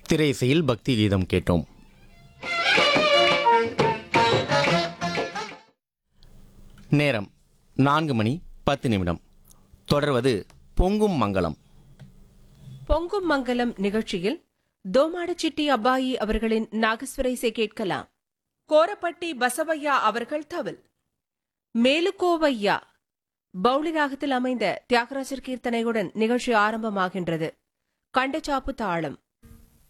திரையிசையில் பக்தி கீதம் கேட்டோம் நேரம் நான்கு மணி பத்து நிமிடம் தொடர்வது பொங்கும் மங்களம் பொங்கும் மங்கலம் நிகழ்ச்சியில் தோமாடச்சிட்டி அப்பாயி அவர்களின் நாகஸ்வர இசை கேட்கலாம் கோரப்பட்டி பசவையா அவர்கள் தவில் மேலுக்கோவையா பவுளி ராகத்தில் அமைந்த தியாகராஜர் கீர்த்தனையுடன் நிகழ்ச்சி ஆரம்பமாகின்றது கண்டச்சாப்பு தாளம்